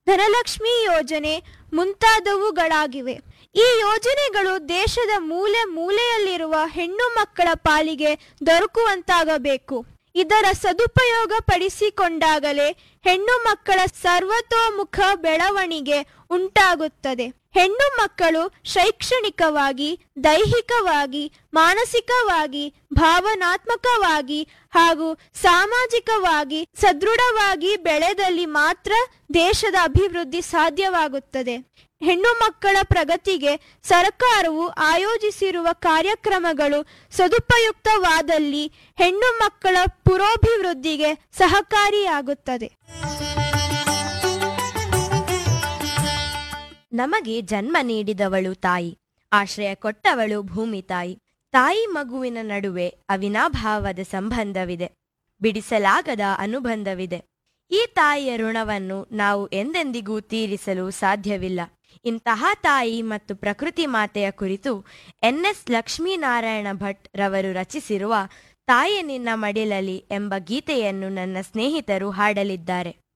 ಧನಲಕ್ಷ್ಮಿ ಯೋಜನೆ ಮುಂತಾದವುಗಳಾಗಿವೆ ಈ ಯೋಜನೆಗಳು ದೇಶದ ಮೂಲೆ ಮೂಲೆಯಲ್ಲಿರುವ ಹೆಣ್ಣು ಮಕ್ಕಳ ಪಾಲಿಗೆ ದೊರಕುವಂತಾಗಬೇಕು ಇದರ ಸದುಪಯೋಗ ಪಡಿಸಿಕೊಂಡಾಗಲೇ ಹೆಣ್ಣು ಮಕ್ಕಳ ಸರ್ವತೋಮುಖ ಬೆಳವಣಿಗೆ ಉಂಟಾಗುತ್ತದೆ ಹೆಣ್ಣು ಮಕ್ಕಳು ಶೈಕ್ಷಣಿಕವಾಗಿ ದೈಹಿಕವಾಗಿ ಮಾನಸಿಕವಾಗಿ ಭಾವನಾತ್ಮಕವಾಗಿ ಹಾಗೂ ಸಾಮಾಜಿಕವಾಗಿ ಸದೃಢವಾಗಿ ಬೆಳೆದಲ್ಲಿ ಮಾತ್ರ ದೇಶದ ಅಭಿವೃದ್ಧಿ ಸಾಧ್ಯವಾಗುತ್ತದೆ ಹೆಣ್ಣು ಮಕ್ಕಳ ಪ್ರಗತಿಗೆ ಸರ್ಕಾರವು ಆಯೋಜಿಸಿರುವ ಕಾರ್ಯಕ್ರಮಗಳು ಸದುಪಯುಕ್ತವಾದಲ್ಲಿ ಹೆಣ್ಣು ಮಕ್ಕಳ ಪುರೋಭಿವೃದ್ಧಿಗೆ ಸಹಕಾರಿಯಾಗುತ್ತದೆ ನಮಗೆ ಜನ್ಮ ನೀಡಿದವಳು ತಾಯಿ ಆಶ್ರಯ ಕೊಟ್ಟವಳು ಭೂಮಿ ತಾಯಿ ತಾಯಿ ಮಗುವಿನ ನಡುವೆ ಅವಿನಾಭಾವದ ಸಂಬಂಧವಿದೆ ಬಿಡಿಸಲಾಗದ ಅನುಬಂಧವಿದೆ ಈ ತಾಯಿಯ ಋಣವನ್ನು ನಾವು ಎಂದೆಂದಿಗೂ ತೀರಿಸಲು ಸಾಧ್ಯವಿಲ್ಲ ಇಂತಹ ತಾಯಿ ಮತ್ತು ಪ್ರಕೃತಿ ಮಾತೆಯ ಕುರಿತು ಎನ್ ಎಸ್ ಲಕ್ಷ್ಮೀನಾರಾಯಣ ಭಟ್ ರವರು ರಚಿಸಿರುವ ತಾಯಿ ನಿನ್ನ ಮಡಿಲಲಿ ಎಂಬ ಗೀತೆಯನ್ನು ನನ್ನ ಸ್ನೇಹಿತರು ಹಾಡಲಿದ್ದಾರೆ